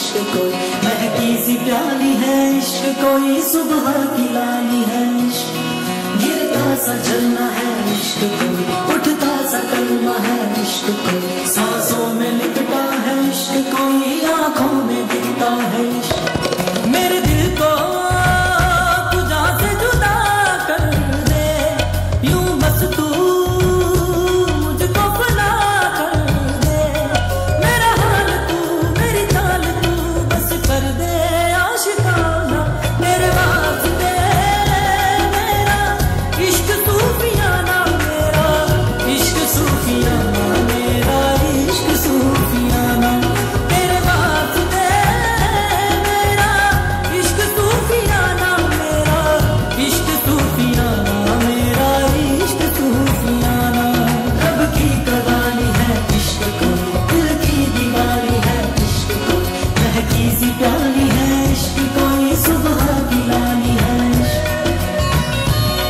इश्क कोई महकी सी प्याली है इश्क कोई सुबह की लाली है इश्क गिरता सा जलना है इश्क कोई उठता सा कलमा है इश्क कोई सांसों में लिपटा है इश्क कोई आंखों में दिखता है इश्क मेरे दिल को तुझा से जुदा कर दे यूं बस तू मुझको फना कर दे मेरा हाल तू मेरी चाल तू बस कर दे आशिकाना मेरे वास्ते मेरा इश्क सूफियाना मेरा इश्क सूफियाना मेरा इश्क सूफियाना तेरे वास्ते मेरा इश्क सूफियाना मेरा इश्क सूफियाना मेरा इश्क सूफियाना रब की कवाली है इश्क को दिल की दीवानी है इश्क को महकी सी प्याली है इश्क कोई सुबह की लानी है इश्क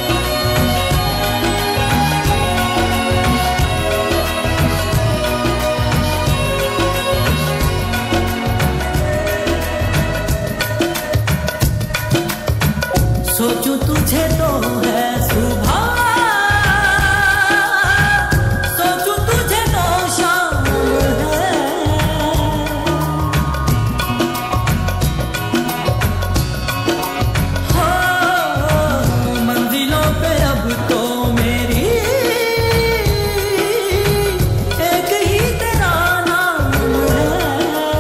सोचूं तुझे तो है सुबह सोचूं तुझे तो शाम है हो मंजिलों पे अब तो मेरी एक ही तेरा नाम है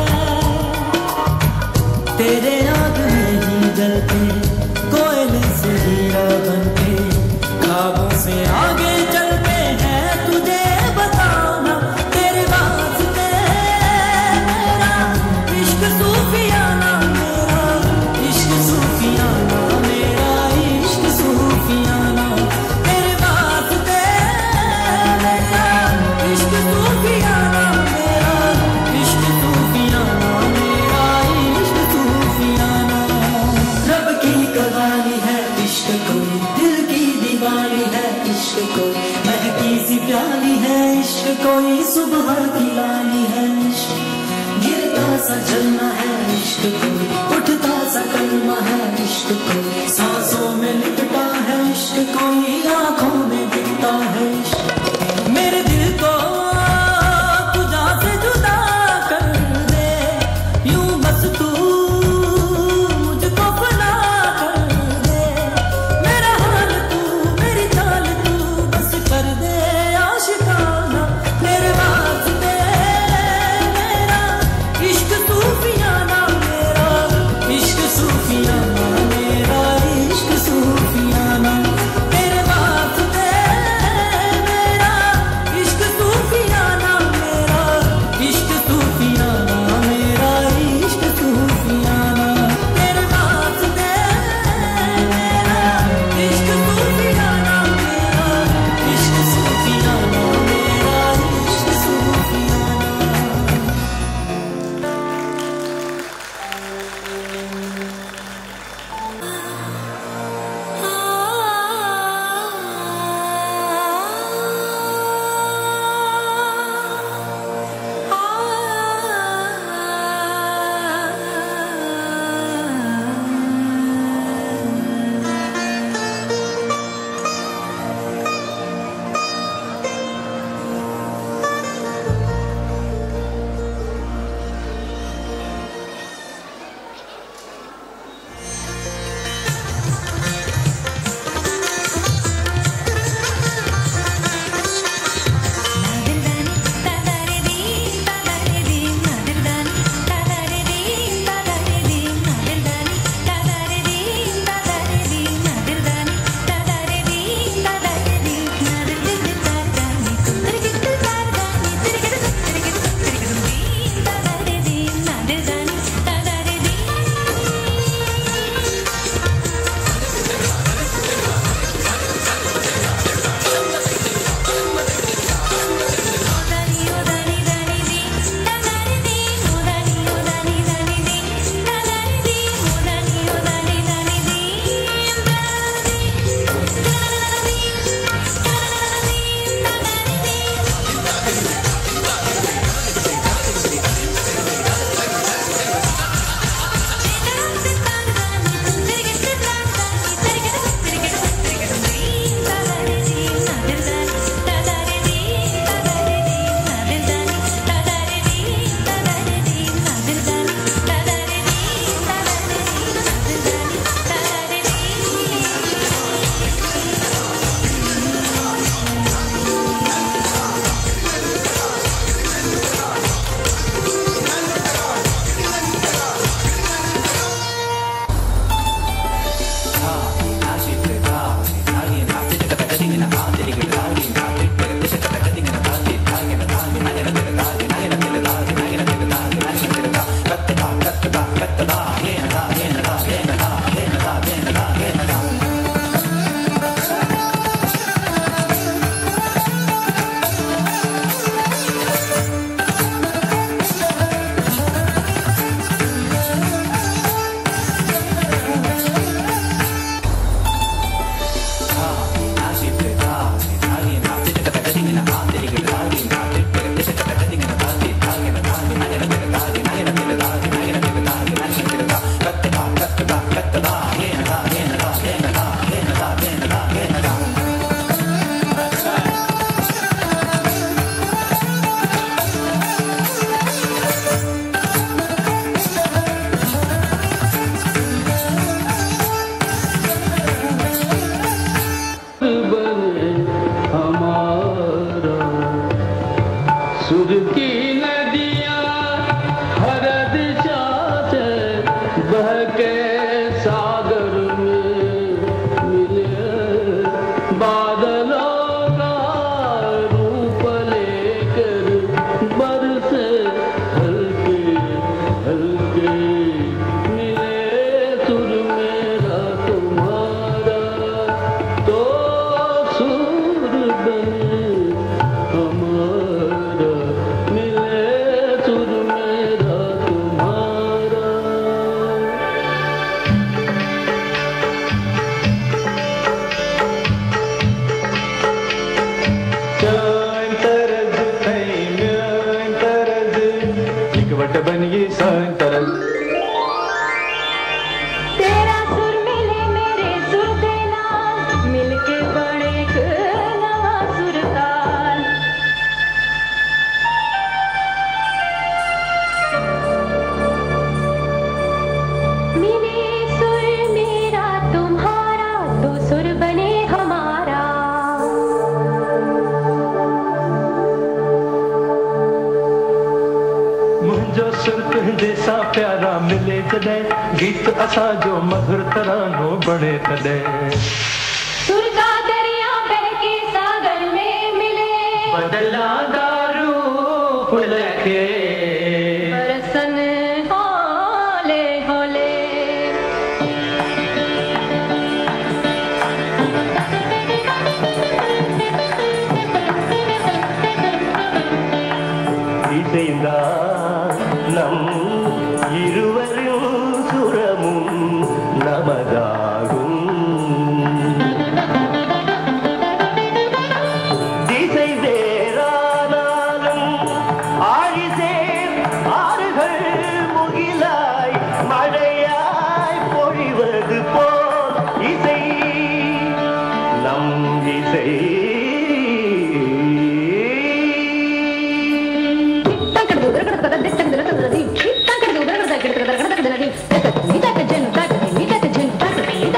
तेरे आग में ही जलते कोयले से हीरा बनते खाबों से आगे चलते हैं तुझे बताना तेरे वास्ते मेरा इश्क सूफियाना मेरा इश्क सूफियाना मेरा इश्क सूफियाना तेरे वास्ते मेरा इश्क सूफियाना मेरा इश्क सूफियाना मेरा इश्क सूफियाना रब की कवाली है इश्क कोई दिल की दीवानी है इश्क कोई महकी सी प्याली है इश्क कोई सुबह की लाली है इश्क गिरता सा जलना है इश्क कोई उठता सा कलमा है इश्क कोई सांसों में लिपटा है इश्क कोई आंखों में दिखता है इश्क मेरे दिल को तुझा से जुदा कर दे यूं बस तू मुझको फना कर दे मेरा हाल तू मेरी चाल तू बस कर दे आशिकाना मेरे वास्ते मेरा इश्क सूफियाना मेरा इश्क सूफियाना मेरा इश्क सूफियाना तेरे वास्ते बहके सागर में मिले बादलों का रूप लेकर बरसे हल्के हल्के मिले सुर मेरा तुम्हारा तो सुर बने हमारा मिले सुर मेरा तुम्हारा तेरा सुर मिले मेरे सुर के नाल मिलके बने एक नवा सुर ताल मिले सुर मेरा तुम्हारा तो सुर बने हमारा मुंहिंजो सुर तुंहिंजे सां प्यारा मिले जॾहिं गीत असां जो मधुर तरानो बणे तॾहिं सुर का दरिया बहके सागर में मिले बदला दारू फुल खे बरसन होले होले நம் இருவரும் சுரமும் நமதாகும் திசை வேறானாலும் ஆழிசேர் ஆறுகள் முகிலாய் மழையாய் பொழிவது போல் இசை நம் இசை Thank you.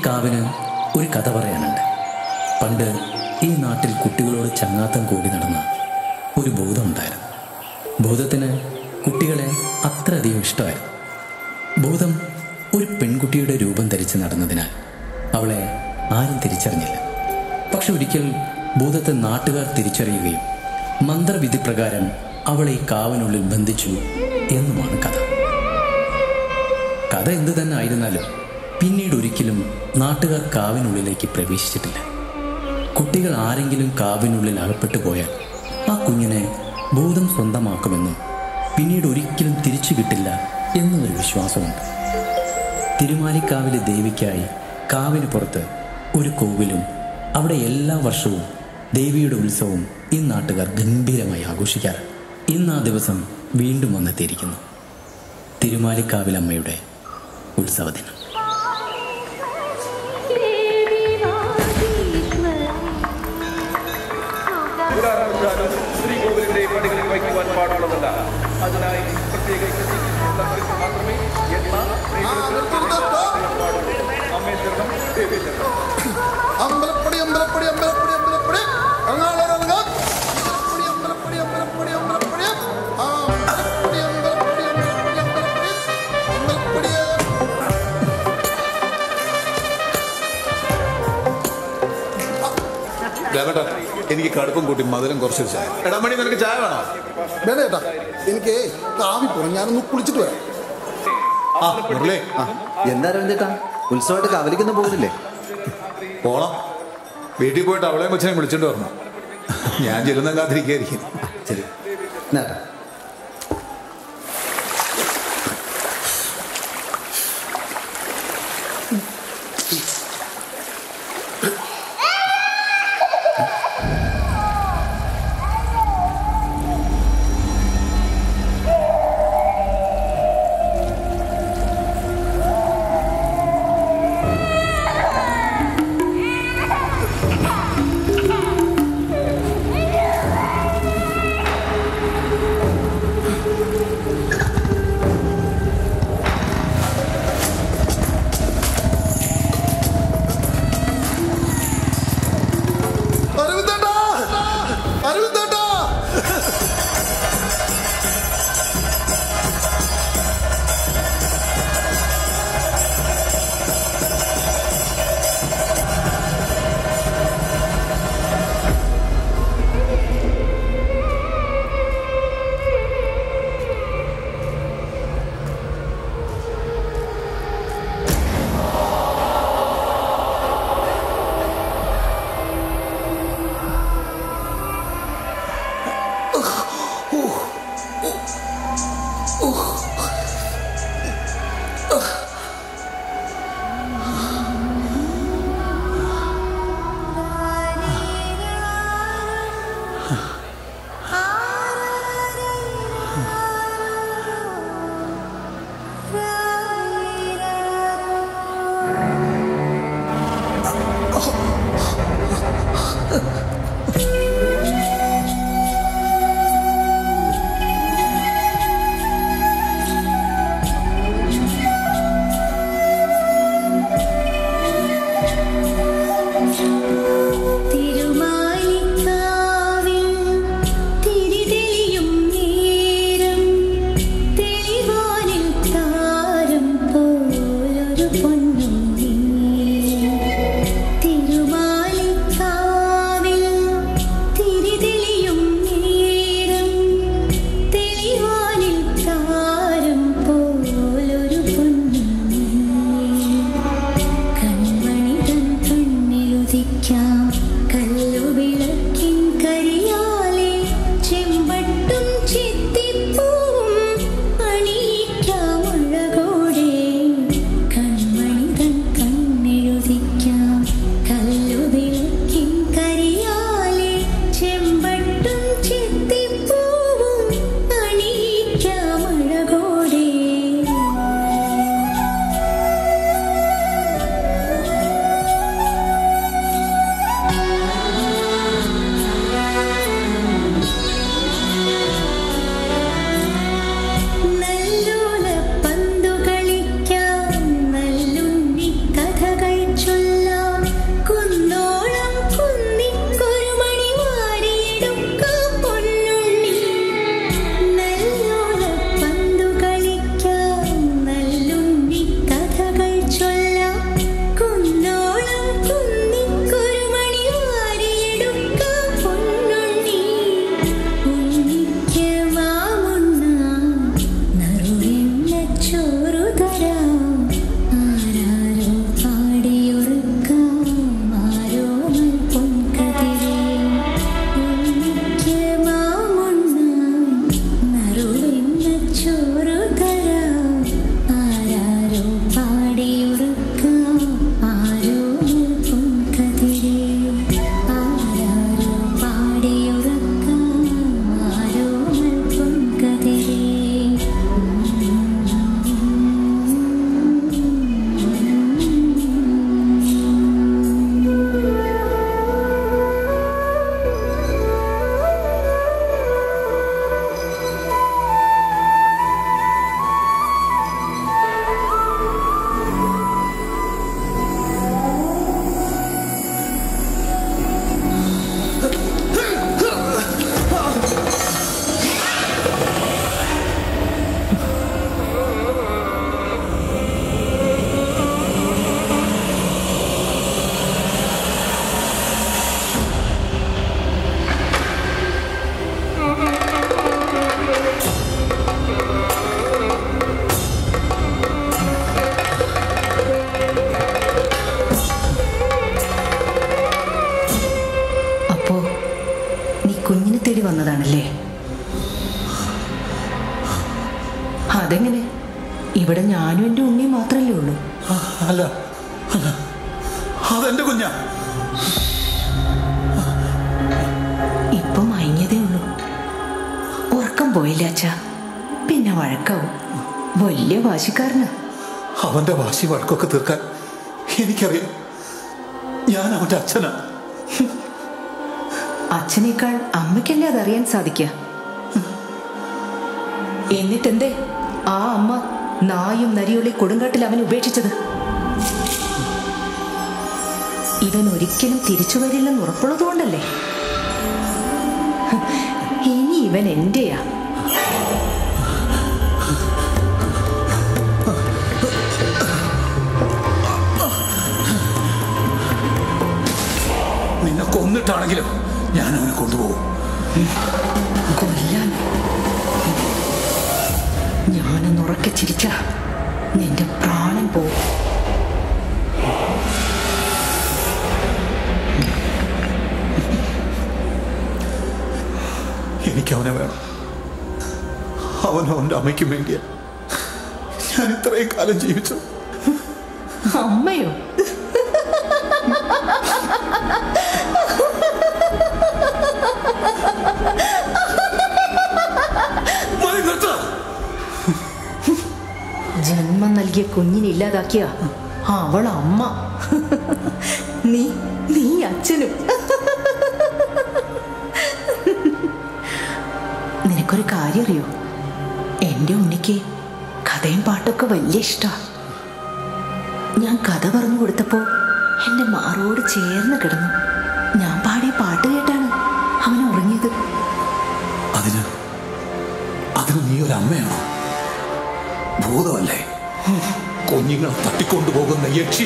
കാവിന് ഒരു കഥ പറയാനുണ്ട് പണ്ട് ഈ നാട്ടിൽ കുട്ടികളോട് ചങ്ങാത്തം കൂടി നടന്ന ഒരു ഭൂതമുണ്ടായിരുന്നു ഭൂതത്തിന് കുട്ടികളെ അത്രയധികം ഇഷ്ടമായിരുന്നു ഭൂതം ഒരു പെൺകുട്ടിയുടെ രൂപം ധരിച്ച് നടന്നതിനാൽ അവളെ ആരും തിരിച്ചറിഞ്ഞില്ല പക്ഷെ ഒരിക്കൽ ഭൂതത്തെ നാട്ടുകാർ തിരിച്ചറിയുകയും മന്ത്രവിധി പ്രകാരം അവളെ ഈ കാവിനുള്ളിൽ ബന്ധിച്ചു എന്നുമാണ് കഥ കഥ എന്തു തന്നെ ആയിരുന്നാലും പിന്നീട് ഒരിക്കലും നാട്ടുകാർ കാവിനുള്ളിലേക്ക് പ്രവേശിച്ചിട്ടില്ല കുട്ടികൾ ആരെങ്കിലും കാവിനുള്ളിൽ അകപ്പെട്ടു പോയാൽ ആ കുഞ്ഞിനെ ഭൂതം സ്വന്തമാക്കുമെന്നും പിന്നീട് ഒരിക്കലും തിരിച്ചു കിട്ടില്ല എന്നൊരു വിശ്വാസമുണ്ട് തിരുമാലിക്കാവിലെ ദേവിക്കായി കാവിന് പുറത്ത് ഒരു കോവിലും അവിടെ എല്ലാ വർഷവും ദേവിയുടെ ഉത്സവം ഈ നാട്ടുകാർ ഗംഭീരമായി ആഘോഷിക്കാറ് ഇന്ന് ആ ദിവസം വീണ്ടും വന്നെത്തിയിരിക്കുന്നു തിരുമാലിക്കാവിലമ്മയുടെ ഉത്സവ ദിനം ദേവി വാഗീശ്വരി ഒരു കാരണവശാലും ശ്രീകോവിലിന്റെ പടികളിൽ വയ്ക്കുവാൻ പാടുള്ളതല്ല അതിനായി പ്രത്യേക ശ്രദ്ധിച്ചിട്ടുള്ള പരിസരം മാത്രമേ എണ്ണ അമ്മേ ശരണം ദേവി ശരണം അമ്പലപ്പടി അമ്പലപ്പടി അമ്പലപ്പടി അമ്പലപ്പടി ഇറങ്ങാളെ അമ്പലപ്പടി അമ്പലപ്പടി അമ്പലപ്പടി ആ അമ്പലപ്പടി അമ്പലപ്പടി അമ്പലപ്പടി അമ്പലപ്പടി അമ്പലപ്പടി രാമേട്ടാ എനിക്ക് കടുപ്പം കൂട്ടി മധുരം കുറച്ച് ചായ എടാ മണി നിനക്ക് ചായ വേണോ വേണ്ട ചേട്ടാ എനിക്ക് കാവി പോണം ഞാനൊന്ന് കുളിച്ചിട്ട് വരാം ആ മുരളി ആ എന്താ രവിന്ദേട്ടാ ഉത്സവമായിട്ട് കവലിക്കൊന്നും പോകുന്നില്ലേ പോണം വീട്ടിൽ പോയിട്ട് അവളെയും കൊച്ചിനെ വിളിച്ചോണ്ട് വരണം ഞാൻ ചെല്ലുന്ന കാത്തിരിക്കായിരിക്കും ശരി എന്നാട്ടാ അരവിന്ദേട്ടാ അരവിന്ദേട്ടാ തിരുമാലിക്കാവിൽ തിരിതെളിയും നേരം തെളിവാനിൽ താര ചോറു തരാം ആരാരോ പാടിയൊരുക്കാം ആരോ പൊൻകതിരേ എനിക്ക് മാമുണ്ണാൻ നറുവെണ്ണ ചോറു തരാം ആരാരോ പാടിയൊരുക്കാം ആരോ പൊൻകതിരേ ആരാരോ പാടിയൊരുക്കാം ആരോ പൊൻകതിരേ അപ്പോ നീ കുഞ്ഞിനെ തേടി വന്നതാണല്ലേ അതെങ്ങനെ ഇവിടെ ഞാനും എൻ്റെ ഉണ്ണിയും മാത്രമല്ലേ ഉള്ളൂ അല്ല അല്ല അതെന്റെ കുഞ്ഞാ ഇപ്പൊ മയങ്ങിയതേ ഉള്ളൂ ഉറക്കം പോയില്ല അച്ഛാ പിന്നെ വഴക്കാവും വലിയ വാശിക്കാരനാ അവന്റെ വാശി വഴക്കൊക്കെ തീർക്കാൻ എനിക്കറിയാം ഞാൻ അവന്റെ അച്ഛനാ അച്ഛനേക്കാൾ അമ്മയ്ക്കല്ലേ അതറിയാൻ സാധിക്ക എന്നിട്ടെന്തേ ആ അമ്മ നായും നരിയുള്ളി കൊടുങ്കാട്ടിൽ അവൻ ഉപേക്ഷിച്ചത് ഇവൻ ഒരിക്കലും തിരിച്ചു വരില്ലെന്ന് ഉറപ്പുള്ളതുകൊണ്ടല്ലേ ഇനി ഇവൻ എന്റെയാ നിന്നെ കൊന്നിട്ടാണെങ്കിലും ഞാൻ അവനെ കൊണ്ടുപോകും കൊല്ലാൻ ഞാനൊന്ന് ഉറക്കെ ചിരിച്ച നിന്റെ പ്രാണൻ പോവും എനിക്ക് അവനെ വേണം അവനും അവന്റെ അമ്മയ്ക്കും വേണ്ടിയ ഞാൻ ഇത്രയും കാലം ജീവിച്ചു അമ്മയോ മതി നിർത്ത്. ജന്മം നൽകിയ കുഞ്ഞിനെ ഇല്ലാതാക്കിയ അവൾ അമ്മ നീ നീ അച്ഛനും നിനക്കൊരു കാര്യം അറിയോ എൻ്റെ ഉണ്ണിക്ക് കഥയും പാട്ടൊക്കെ വലിയ ഇഷ്ടമാണ് ഞാൻ കഥ പറഞ്ഞു കൊടുത്തപ്പോ എൻ്റെ മാറോട് ചേർന്ന് കിടന്നു ഞാൻ പാടിയ പാട്ട് കേട്ടാണ് അവൻ ഉറങ്ങിയത് അതിന് അതിന് നീ ഒരു അമ്മയാണോ ഭൂതമല്ലേ കുഞ്ഞുങ്ങളെ തട്ടിക്കൊണ്ടുപോകുന്ന യക്ഷി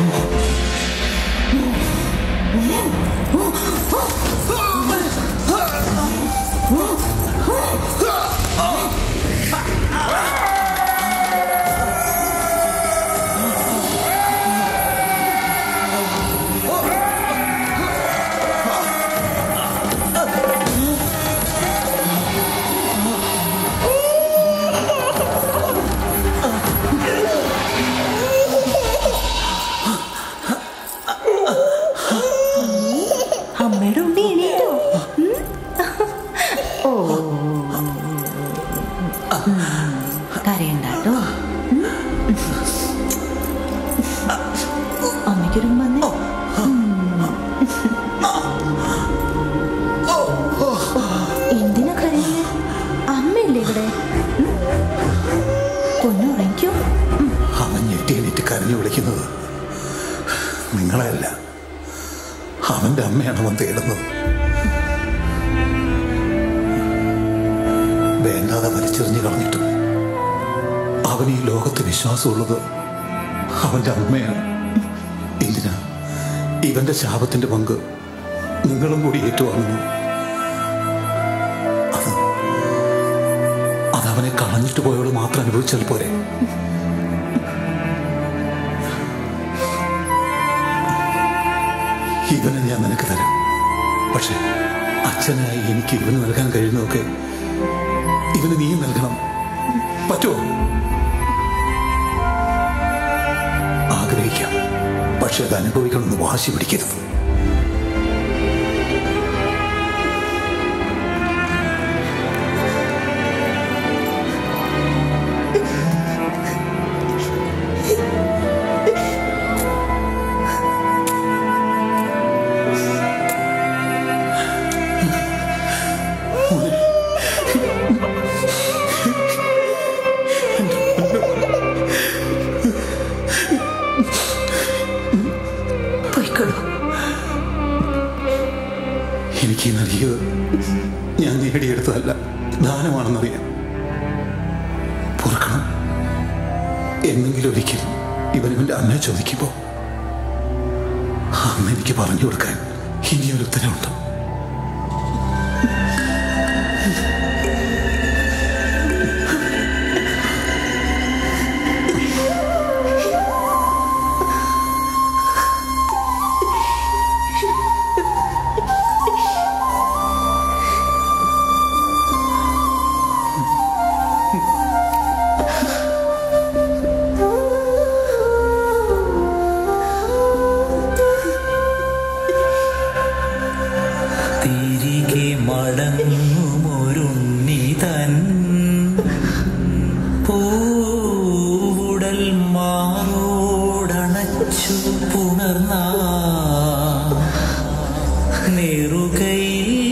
അമ്മയുടെ ഉണ്ണി എണീറ്റോ ഉം? ഓ കരയണ്ടാട്ടോ അമ്മയ്ക്കൊരു വന്നേ എന്തിനാ കരയുന്നത് അമ്മയില്ലേ ഇവിടെ ഉം? പൊന്നുറങ്ങിക്കോ അവൻ ഞെട്ടി എണീറ്റ് കരഞ്ഞു വിളിക്കുന്നത് നിങ്ങളെയല്ല അവന്റെ അമ്മയാണ് അവൻ തേടുന്നത് വേണ്ടാതെ വലിച്ചെറിഞ്ഞു കളഞ്ഞിട്ടും അവൻ ഈ ലോകത്ത് വിശ്വാസമുള്ളത് അവന്റെ അമ്മയാണ് എന്തിനാ ഇവന്റെ ശാപത്തിന്റെ പങ്ക് നിങ്ങളും കൂടി ഏറ്റുവാങ്ങുന്നു അത് അതവനെ കളഞ്ഞിട്ട് പോയവള് മാത്രം അനുഭവിച്ചാൽ പോരെ ഇവനെ ഞാൻ നിനക്ക് തരാം പക്ഷെ അച്ഛനായി എനിക്ക് ഇവന് നൽകാൻ കഴിയുന്നതൊക്കെ ഇവന് നീ നൽകണം പറ്റുമോ ആഗ്രഹിക്കാം പക്ഷെ അത് അനുഭവിക്കണമെന്ന് വാശി പിടിക്കരുത് പോയിക്കോളൂ എനിക്ക് ഈ നൽകിയത് ഞാൻ നേടിയെടുത്തതല്ല ദാനമാണെന്നറിയാം പൊറുക്കണം എന്നെങ്കിലും ഒരിക്കൽ ഇവനിവന്റെ അമ്മയെ ചോദിക്കുമ്പോ അമ്മ എനിക്ക് പറഞ്ഞു കൊടുക്കാൻ ഇനിയൊരു ഉത്തരവുണ്ട് തിരികെ മടങ്ങുമൊരുണ്ണി തൻ പൂവുടൽ മാറോടണച്ചു പുണർന്ന നെറുകൈ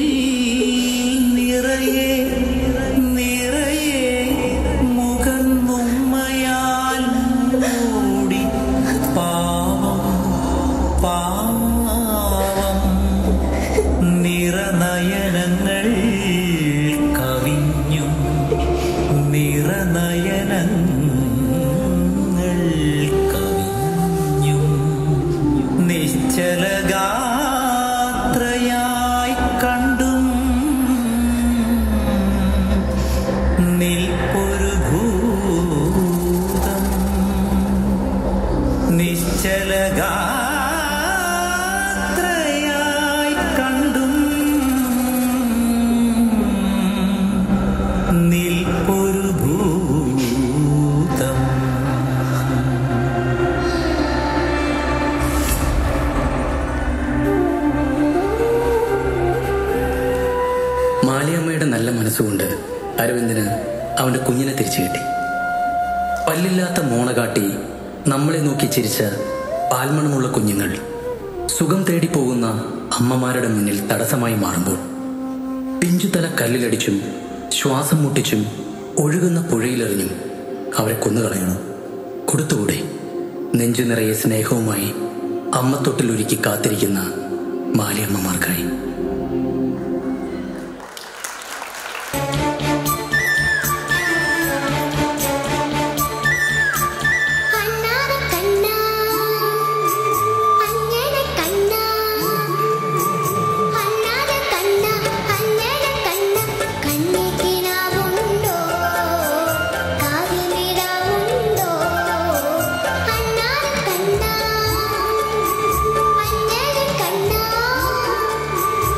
നിറയെ നിറയെ മുഖം ഉമ്മയാൽ മൂടി പാവം പാവം നിറനയനങ്ങൾ കവിഞ്ഞും നിറനയനങ്ങൾ കവിഞ്ഞും നിശ്ചലഗാത്രയായി കണ്ടും നിൽപ്പൊരു ഭൂതം നിശ്ചലഗാത്രയായി കണ്ടും നിൽപ്പൊരു ഭൂതം മാലിയമ്മയുടെ നല്ല മനസ്സുകൊണ്ട് അരവിന്ദന് അവന്റെ കുഞ്ഞിനെ തിരിച്ചു കിട്ടി പല്ലില്ലാത്ത മോണ കാട്ടി നമ്മളെ നോക്കി ചിരിച്ച പാൽമണമുള്ള കുഞ്ഞുങ്ങൾ സുഖം തേടി പോകുന്ന അമ്മമാരുടെ മുന്നിൽ തടസ്സമായി മാറുമ്പോൾ പിഞ്ചുതല കല്ലിലടിച്ചും ശ്വാസം മുട്ടിച്ചും ഒഴുകുന്ന പുഴയിലെറിഞ്ഞും അവരെ കൊന്നുകളയണം കൊടുത്തുകൂടെ നെഞ്ചു നിറയെ സ്നേഹവുമായി അമ്മത്തൊട്ടിൽ ഒരുക്കി കാത്തിരിക്കുന്ന മാലിയമ്മമാർക്കായി കണ്ണ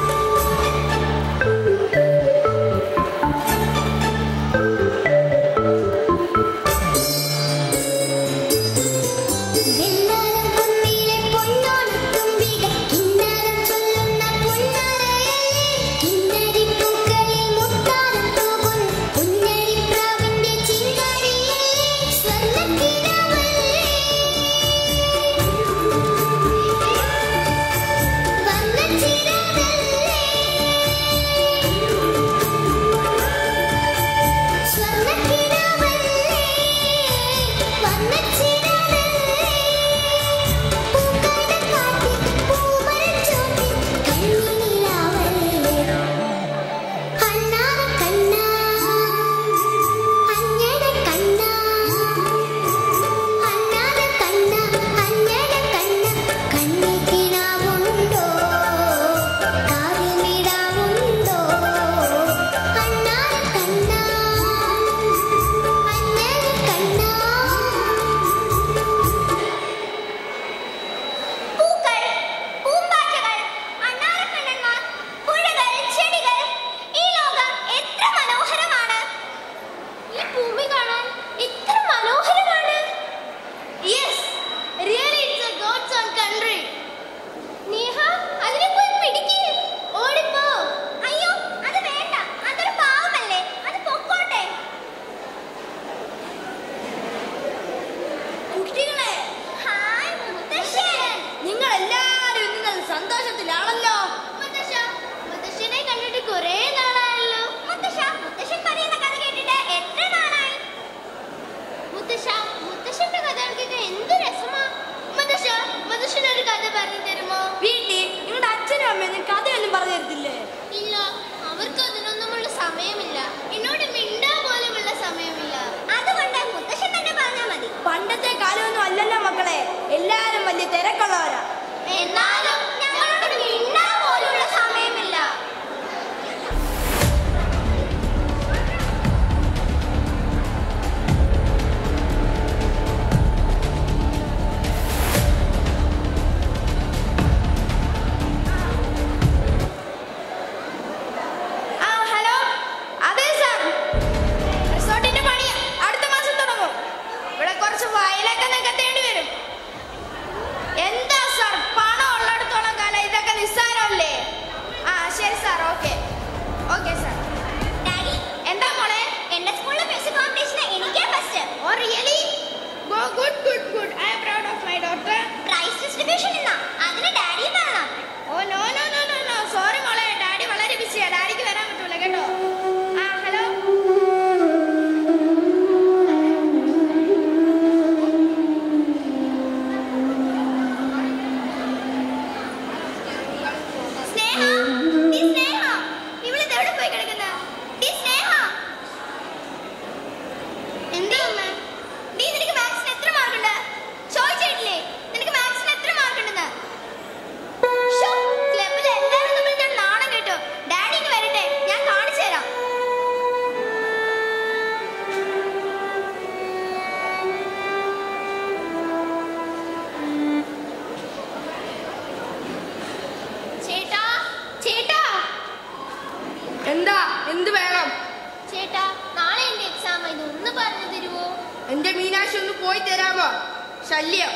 കഥ പറഞ്ഞു തരുമോ വീട്ടിൽ നിങ്ങളുടെ അച്ഛനും അമ്മയും കഥയൊന്നും പറഞ്ഞു തരത്തില്ലേ ഇല്ല അവർക്ക് അതിനൊന്നുമുള്ള സമയമില്ല എന്നോട് മിണ്ടാൻ പോലുമുള്ള സമയമില്ല അതുകൊണ്ട് മുത്തശ്ശൻ തന്നെ പറഞ്ഞാൽ മതി പണ്ടത്തെ കാലമൊന്നും അല്ലല്ലോ മക്കളെ എല്ലാരും വലിയ തിരക്കുള്ളവരാ എന്നാലും ഞങ്ങളോട് മിണ്ടാൻ പോലുള്ള സമയമില്ല ആ ഹലോ അതെ സാർ റിസോർട്ടിന്റെ പണി അടുത്ത മാസം തുടങ്ങും ഇവിടെ കുറച്ച് വയലൊക്കെ നികത്തേണ്ടി വരും എന്താ സാർ പണം ഉള്ളിടത്തോളം കാലം ഇതൊക്കെ നിസ്സാരമല്ലേ ആ ശരി sir okay okay sir daddy എന്താ മോളെ എന്റെ സ്കൂളിലെ മ്യൂസിക് കോമ്പറ്റീഷന് എനിക്കേ first oh really go good good good I am proud of my daughter prize distribution ഇന്നാ അതിന് ഡാഡിയും വരണം oh no no no no no sorry മോളെ ഡാഡി വളരെ ബിസിയാ ഡാഡിക്ക് വരാൻ പറ്റൂല കേട്ടോ ആ ഹലോ സ്നേഹ നീ സ്നേഹ ഇവളിത് എവിടെ പോയി കിടക്കുന്ന നീ സ്നേഹ എന്താ അമ്മ നീ നിനക്ക് മാത്സിന് എത്ര മാർക്കുണ്ട് ചോദിച്ചിട്ടില്ലേ നിനക്ക് മാത്സിന് എത്ര മാർക്കുണ്ടെന്ന് ക്ലബിൽ എല്ലാവരും തമ്മിൽ ഞാൻ നാണം കേട്ടു ഡാഡി ഇങ്ങ് വരട്ടെ ഞാൻ കാണിച്ചു തരാം ചേട്ടാ ചേട്ടാ എന്താ എന്ത് വേണം ചേട്ടാ നാളെ എന്റെ എക്സാം ഇത് ഒന്ന് പറഞ്ഞു തരുമോ എന്റെ മീനാക്ഷി ഒന്ന് പോയി തരാമോ ശല്യം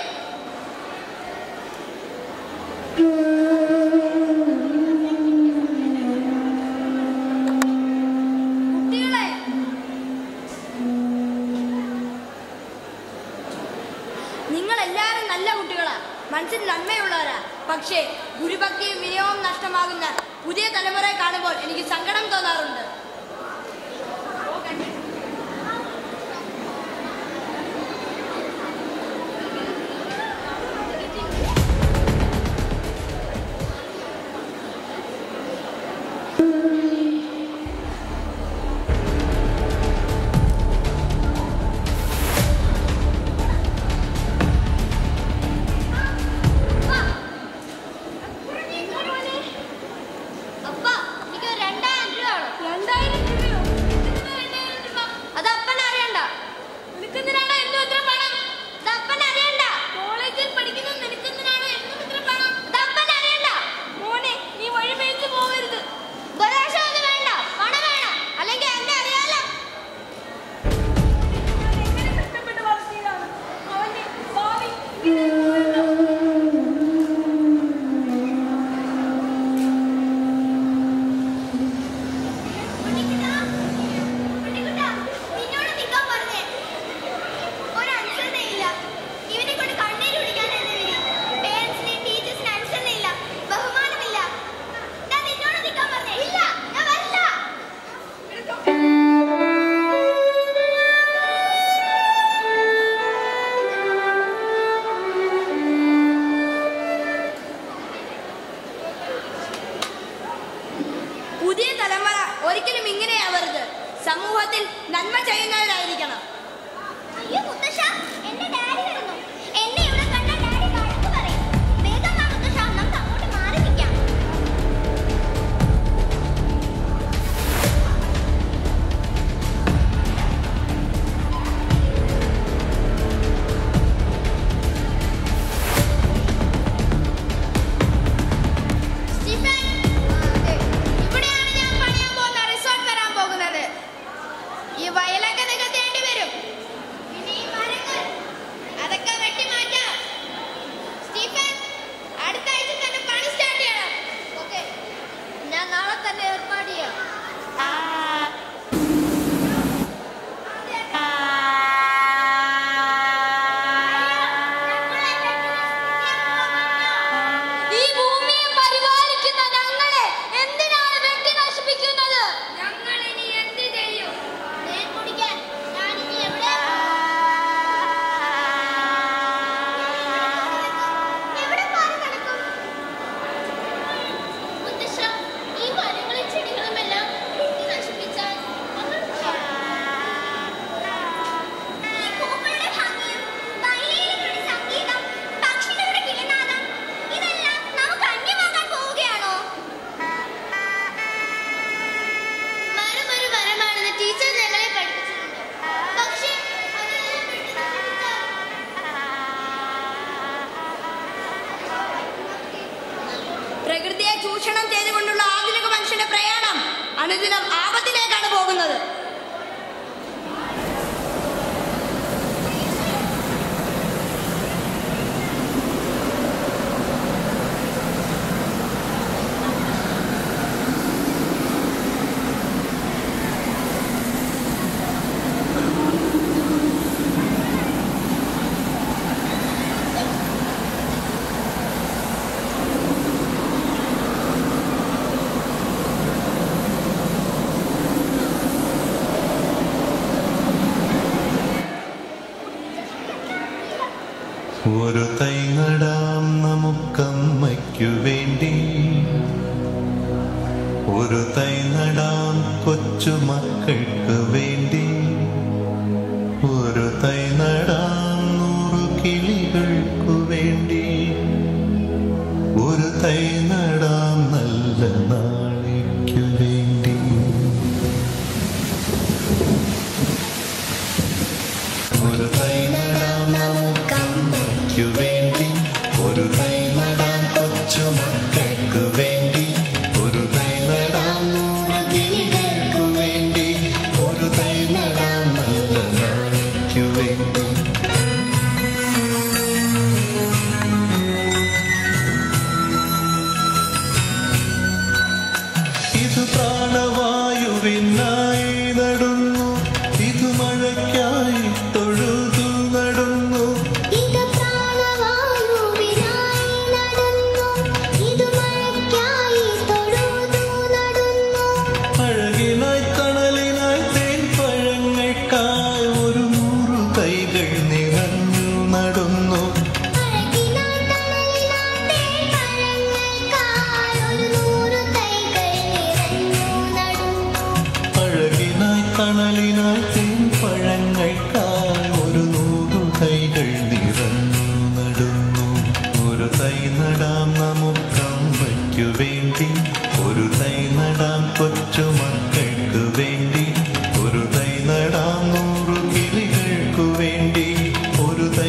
കുട്ടികളെ നിങ്ങൾ എല്ലാവരും നല്ല കുട്ടികളാ മനസ്സിൽ നന്മയുള്ളവരാ പക്ഷേ ഗുരുഭക്തിയും വിനയവും നഷ്ടമാകുന്ന പുതിയ തലമുറയെ കാണുമ്പോൾ എനിക്ക് സങ്കടം തോന്നാറുണ്ട് അപ്പ എനിക്ക് ഒരു രണ്ടായിരം രൂപ വേണം എന്താ ചൂഷണം ചെയ്തുകൊണ്ടുള്ള ആധുനിക മനുഷ്യന്റെ പ്രയാണം അനുദിനം ആപത്തിലേക്കാണ് പോകുന്നത് ഒരു തൈ നടാം നമുക്കമ്മയ്ക്കു വേണ്ടി ഒരു തൈ നടാം കൊച്ചു മക്കൾക്ക് വേണ്ടി ഒരു തൈ നടാം നൂറു കിളികൾക്കു വേണ്ടി ഒരു തൈ നടാം നല്ല നാളേക്കു വേണ്ടി ഒരു തൈ നടാം നമുക്കമ്മയ്ക്കു വേണ്ടി ഒരു തൈ നടാം കൊച്ചു മക്കൾക്ക് വേണ്ടി ഒരു തൈ നടാം നൂറ് കിളികൾക്കു വേണ്ടി ഒരു തൈ നടാം നല്ല നാളേക്കു വേണ്ടി ഇത് പ്രാണവായുവിനായി നടുന്നു ഇത് മഴയ്ക്കായി തൊഴുതു നടുന്നു ഇത് പ്രാണവായുവിനായി നടന്നു ഇത് മഴയ്ക്കായി തൊഴുതു നടന്നു അഴകിനായി തണലിനായി തേൻ പഴങ്ങൾക്കായി ഒരു നൂറു കൈകൾ നിറഞ്ഞു നടുന്നു അഴകിനായി തണലിനായി തേൻ പഴങ്ങൾക്കായി ഒരു നൂറു കൈകൾ നിറഞ്ഞു നടുന്നു ഒരു തൈ നടാം നമുക്കമ്മയ്ക്കു വേണ്ടി ഒരു തൈ നടാം കൊച്ചു മക്കൾക്ക് വേണ്ടി ഒരു തൈ നടാം നൂറു കിളികൾക്കു വേണ്ടി ഒരു തൈ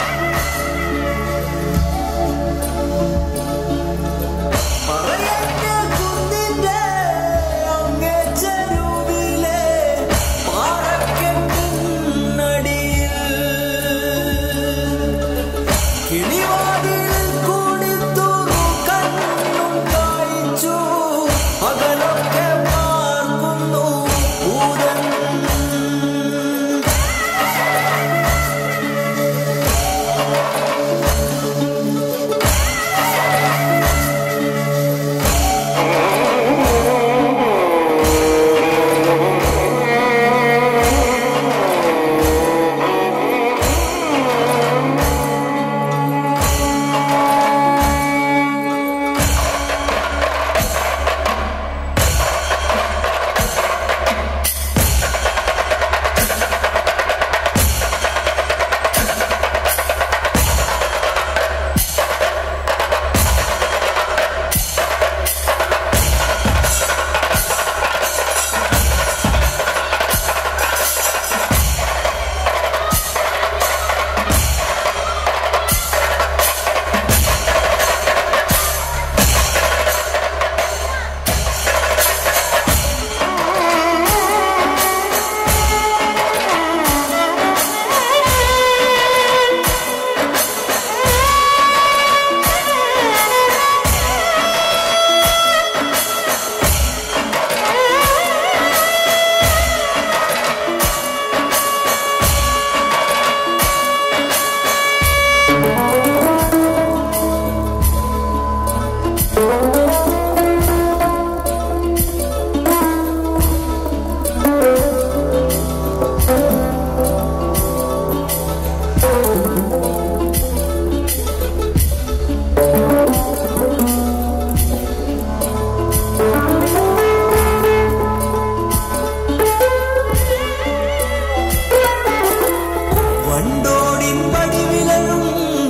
വണ്ടോടിൻ പടിവിലഴും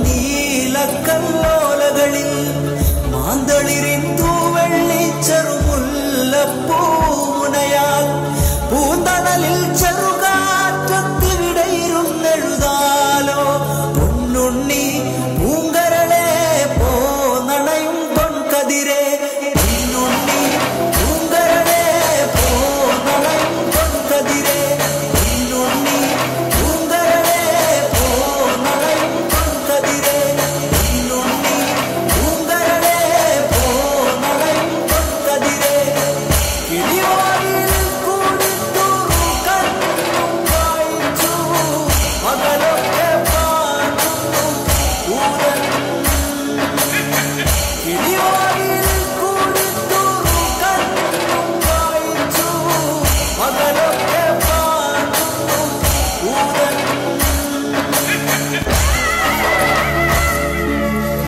നീലക്കല്ലോലകളിൽ മാന്തളിരിൻ തൂവെള്ളി ചെറുമുല്ലപ്പൂമുനയാൽ പൂന്തണലിൽ ചെറുകാറ്റത്തിവിടയിരുന്നെഴുതാലോ പൊന്നുണ്ണി പൂങ്കരളെ പോന്നണയും പൊൻകതിരെ ഈ കോയിലേ